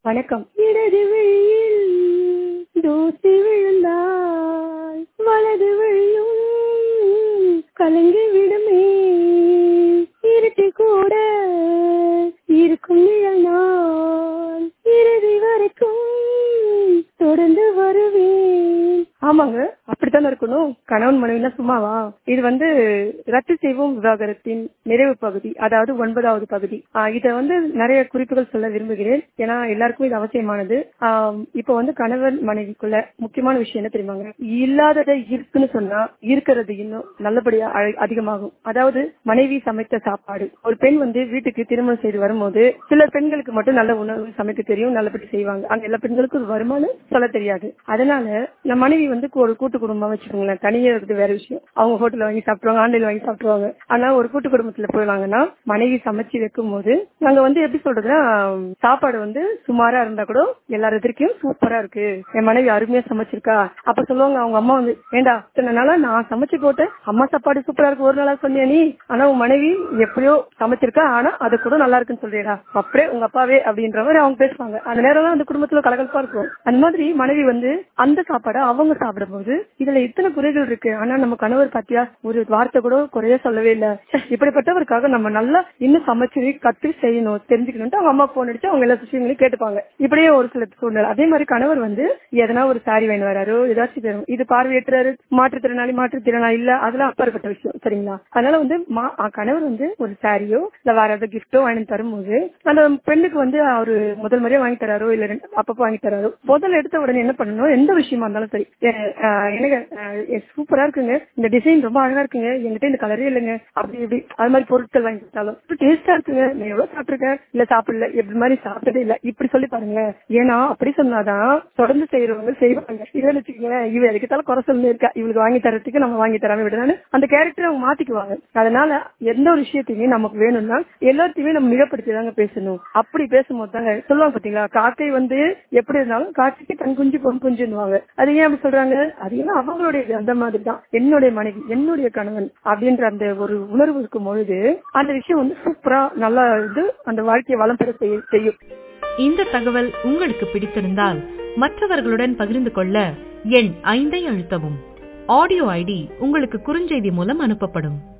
வணக்கம் இடது வழியில் தூசி விழுந்தால் வலது வழியும் கலங்கி விடுமே இருட்டு கூட இருக்கும் நிழல் நான் இறுதி வரைக்கும் தொடர்ந்து வருவேன் ஆமாங்க அப்படித்தானே இருக்கணும் கணவன் மனைவினா சும்மாவா இது வந்து ரத்து செய்வோம் விவாகரத்தின் நிறைவு பகுதி அதாவது ஒன்பதாவது பகுதி ஆஹ் இத வந்து நிறைய குறிப்புகள் சொல்ல விரும்புகிறேன் ஏன்னா எல்லாருக்கும் இது அவசியமானது ஆஹ் இப்போ வந்து கணவன் மனைவிக்குள்ள முக்கியமான விஷயம் என்ன தெரியுமாங்க இல்லாததை இருக்குன்னு சொன்னா இருக்கிறது இன்னும் நல்லபடியா அழ- அதிகமாகும் அதாவது மனைவி சமைத்த சாப்பாடு ஒரு பெண் வந்து வீட்டுக்கு திருமணம் செய்து வரும்போது சில பெண்களுக்கு மட்டும் நல்ல உணவு சமைக்க தெரியும் நல்லபடி செய்வாங்க அங்க எல்லா பெண்களுக்கும் ஒரு வருமானம் சொல்ல தெரியாது அதனால நம்ம மனைவி வந்து ஒரு கூட்டு குடும்பம் வச்சுக்கோங்களேன் தனியா இருக்கிறது வேற விஷயம் அவங்க ஹோட்டல்ல வாங்கி சாப்பிடுவாங்க ஆன்லைன்ல வாங்கி சாப்பிடுவாங்க ஆனா ஒரு கூட்டு குடும்பத்துல போயிடுவாங்கன்னா மனைவி சமைச்சு வைக்கும் போது நாங்க வந்து எப்படி சொல்றதுன்னா சாப்பாடு வந்து சுமாரா இருந்தா கூட எல்லார் எதிர்க்கும் சூப்பரா இருக்கு என் மனைவி அருமையா சமைச்சிருக்கா அப்ப சொல்லுவாங்க அவங்க அம்மா வந்து ஏண்டா இத்தனை நாளா நான் சமைச்சு போட்டேன் அம்மா சாப்பாடு சூப்பரா இருக்கு ஒரு நாளா சொன்னியா நீ ஆனா உன் மனைவி எப்படியோ சமைச்சிருக்கா ஆனா அது கூட நல்லா இருக்குன்னு சொல்றியடா அப்படியே உங்க அப்பாவே அப்படின்ற மாதிரி அவங்க பேசுவாங்க அந்த நேரம் அந்த குடும்பத்துல கலகலப்பா இருக்கும் அந்த மாதிரி மனைவி வந்து அந்த சாப்பாடை அவங்க சாப்பிடும்போது இதுல இத்தனை குறைகள் இருக்கு ஆனா நம்ம கணவர் பாத்தியா ஒரு வார்த்தை கூட குறைய சொல்லவே இல்ல ச்சே, இப்படிப்பட்டவருக்காக நம்ம நல்லா இன்னும் சமைச்சு கத்து செய்யணும் தெரிஞ்சுக்கணும்ட்டு அவங்க அம்மா போன் அடிச்சு அவங்க எல்லா விஷயங்களையும் கேட்டுப்பாங்க இப்படியே ஒரு சில சூழ்நிலை அதே மாதிரி கணவர் வந்து எதனா ஒரு சாரி வாங்கி வராரோ ஏதாச்சும் தரும் இது பார்வையற்றாரு மாற்றுத்திறனாளி மாற்றுத்திறனாளி இல்ல அதெல்லாம் அப்பாற்பட்ட விஷயம் சரிங்களா அதனால வந்து மா- அஹ் கணவர் வந்து ஒரு சாரியோ இல்ல வேற ஏதாவது கிஃப்டோ வாங்கி தரும்போது அந்த பெண்ணுக்கு வந்து அவரு முதல் முறையா வாங்கி தராரோ இல்ல ரெண்டு அப்பப்போ வாங்கி தராரோ முதல்ல எடுத்த உடனே என்ன பண்ணணும் எந்த விஷயமா இருந்தாலும் சரி எ- அஹ் எனக்கு சூப்பரா இருக்குங்க இந்த டிசைன் ரொம்ப அழகா இருக்குங்க என்கிட்ட இந்த கலரே இல்லைங்க அப்படி இப்படி அது மாதிரி பொருட்கள் வாங்கி கொடுத்தாலும் டேஸ்டா இருக்குங்க நான் எவ்வளவு சாப்பிட்டிருக்கேன் இல்ல சாப்பிடல எப்படி மாதிரி சாப்பிட்டதே இல்ல இப்படி சொல்லி பாருங்க ஏன்னா அப்படி சொன்னாதான் தொடர்ந்து செய்யறவங்க செய்வாங்க இதுன்னு வச்சுக்கோங்களேன் இவ எதுக்குத்தாலும் குறை சொல்லி இருக்கா இவளுக்கு வாங்கி தரத்துக்கு நம்ம வாங்கி தராம விடுறான்னு அந்த கேரக்டர் அவங்க மாத்திக்குவாங்க அதனால எந்த ஒரு விஷயத்தையுமே நமக்கு வேணும்னா எல்லாத்தையுமே நம்ம மிகப்படுத்தி தாங்க பேசணும் அப்படி பேசும்போது தாங்க சொல்லுவாங்க பாத்தீங்களா காக்கை வந்து எப்படி இருந்தாலும் காக்கைக்கு தன் குஞ்சு பொன் குஞ்சுன்னுவாங்க அது ஏன் அப்படி சொல்றாங்க அது ஏன்னா அவங்களுடைய இது அந்த மாதிரி தான் என்னுடைய மனைவி என்னுடைய கணவன் அப்படின்ற அந்த ஒரு உணர்வு இருக்கும் பொழுது அந்த விஷயம் வந்து சூப்பரா நல்லா இது அந்த வாழ்க்கையை வளம் பெற செய்ய- செய்யும் இந்த தகவல் உங்களுக்கு பிடித்திருந்தால் மற்றவர்களுடன் பகிர்ந்து கொள்ள எண் ஐந்தை அழுத்தவும் ஆடியோ ஐடி உங்களுக்கு குறுஞ்செய்தி மூலம் அனுப்பப்படும்